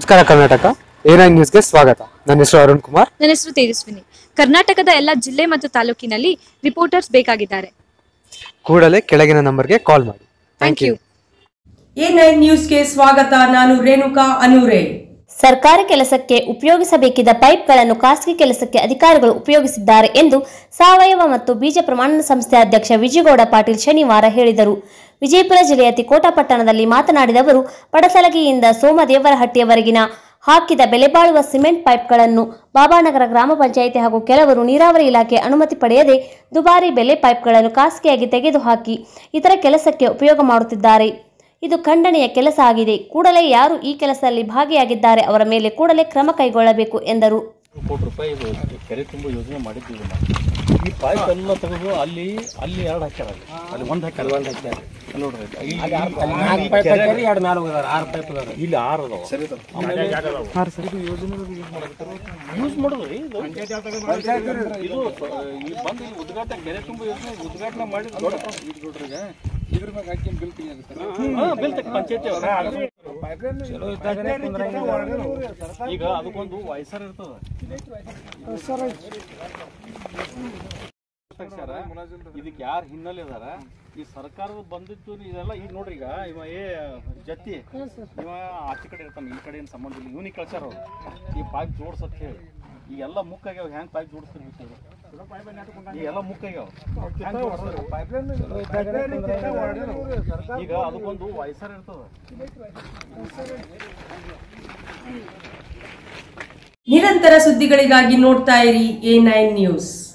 ನಮಸ್ಕಾರ Karnataka A nine ನ್ಯೂಸ್ಗೆ ಸ್ವಾಗತ ನನ್ನ ಹೆಸರು ಅರುಣ್ ಕುಮಾರ್ ನನ್ನ ಹೆಸರು ತೇಜಸ್ವಿನಿ ಕರ್ನಾಟಕದ ಎಲ್ಲ ಜಿಲ್ಲೆ ಮತ್ತು ತಾಲೂಕಿನಲ್ಲಿ ರಿಪೋರ್ಟರ್ಸ್ ಬೇಕಾಗಿದ್ದಾರೆ ಕೂಡಲೇ ಕೆಳಗಿನ ನಂಬರ್ಗೆ ಕಾಲ್ ಮಾಡಿ ಥ್ಯಾಂಕ್ ಯು ಎ ನೈನ್ ನ್ಯೂಸ್ಗೆ ಸ್ವಾಗತ ನಾನು ರೇಣುಕಾ ಅನೂರೆ ಸರ್ಕಾರಿ ಕೆಲಸಕ್ಕೆ ಉಪಯೋಗಿಸಬೇಕಿದ್ದ ಪೈಪ್ಗಳನ್ನು ಖಾಸಗಿ ಕೆಲಸಕ್ಕೆ ಅಧಿಕಾರಿಗಳು ಉಪಯೋಗಿಸಿದ್ದಾರೆ ಎಂದು ಸಾವಯವ ಮತ್ತು ಬೀಜ ಪ್ರಮಾಣನ ಸಂಸ್ಥೆ ಅಧ್ಯಕ್ಷ ವಿಜಯಗೌಡ ಪಾಟೀಲ್ ಶನಿವಾರ ಹೇಳಿದರು ವಿಜಯಪುರ ಜಿಲ್ಲೆಯ ತಿಕೋಟ ಪಟ್ಟಣದಲ್ಲಿ ಮಾತನಾಡಿದ ಅವರು ಪಡಸಲಗಿಯಿಂದ ಸೋಮದೇವರಹಟ್ಟಿಯವರೆಗಿನ ಹಾಕಿದ ಬೆಲೆಬಾಳುವ ಸಿಮೆಂಟ್ ಪೈಪ್ಗಳನ್ನು ಬಾಬಾನಗರ ಗ್ರಾಮ ಪಂಚಾಯಿತಿ ಹಾಗೂ ಕೆಲವರು ನೀರಾವರಿ ಇಲಾಖೆ ಅನುಮತಿ ಪಡೆಯದೆ ದುಬಾರಿ ಬೆಲೆ ಪೈಪ್ಗಳನ್ನು ಖಾಸಗಿಯಾಗಿ ತೆಗೆದುಹಾಕಿ ಇತರ ಕೆಲಸಕ್ಕೆ ಉಪಯೋಗ ಮಾಡುತ್ತಿದ್ದಾರೆ ಇದು ಖಂಡನೆಯ ಕೆಲಸ ಆಗಿದೆ ಕೂಡಲೇ ಯಾರು ಈ ಕೆಲಸದಲ್ಲಿ ಭಾಗಿಯಾಗಿದ್ದಾರೆ ಅವರ ಮೇಲೆ ಕೂಡಲೇ ಕ್ರಮ ಕೈಗೊಳ್ಳಬೇಕು ಎಂದರು ಕೋಟಿ ರೂಪಾಯಿ ಇದು ಕೆರೆ ತುಂಬ ಯೋಜನೆ ಮಾಡಿದ್ದೀವಿ ನಾವು ಈ ಪೈಪ್ ಎಲ್ಲ ತೆಗೆದು ಅಲ್ಲಿ ಅಲ್ಲಿ ಎರಡು ಹಾಕ್ಯಾರ ಅಲ್ಲಿ ಅಲ್ಲಿ ಒಂದು ಹಾಕ್ಯಾರ ಒಂದು ಹಾಕ್ಯಾರ ಅಲ್ಲಿ ನೋಡ್ರಿ ಇಲ್ಲಿ- ಈ ಕೆರೆ- ಇಲ್ಲಿ ಆರು ಅದಾವ ಆಮೇಲೆ ಇದು ಯೋಜನೆ ಯೂಸ್ ಮಾಡೋದ್ರಿ ಇದು ಇದು ಸ- ಈ ಬಂದು ಇಲ್ಲಿ ಉದ್ಘಾಟನೆ ಕೆರೆ ತುಂಬ ಯೋಜನೆ ಉದ್ಘಾಟನೆ ಮಾಡಿ ದೊಡ್ಡ ನೋಡ್ರಿ ಈಗ. ಹಾ, ಬಿಲ್ ತೆಗ್ ಪಂಚಾಯತಿ ಅವ್ರು. ಈಗ ಅದಕ್ಕೊಂದು ವಯಸ್ಸರ್ ಇರ್ತದ ಇದಕ್ಕೆ ಯಾರು ಹಿನ್ನೆಲೆ ಅದಾರ ಈ ಸರ್ಕಾರದ ಬಂದಿದ್ದು ಇದೆಲ್ಲ ಈಗ ನೋಡ್ರಿ ಈಗ ಇವ ಏ ಜತ್ತಿ ಇವ ಆಚೆ ಕಡೆ ಇರ್ತಾನೆ ಈ ಕಡೆ ಏನು ಸಂಬಂಧ ಇಲ್ಲ ಇವನಿಗೆ ಕಳ್ಸ್ಯಾರ ಅವ್ರು ಈ ಪೈಪ್ ಜೋಡ್ಸತ್ ಹೇಳಿ ಈ ಎಲ್ಲ ಮುಕ್ಕಾಗ್ಯಾವ ಹೆಂಗ್ ಪೈಪ್ ಜೋಡಿಸ್ತಿರ್ಬೇಕು ಇದು? ಈ ಎಲ್ಲ ಮುಕ್ಕಾಗ್ಯಾವ ಹೆಂಗ್ ಜೋಡಿಸ್ತಾರೆ? ಈಗ ಅದಕ್ಕೊಂದು ವಯಸ್ಸರ್ ಇರ್ತದ ನಿರಂತರ ಸುದ್ದಿಗಳಿಗಾಗಿ ನೋಡ್ತಾ ಇರಿ ಎ ನೈನ್ ನ್ಯೂಸ್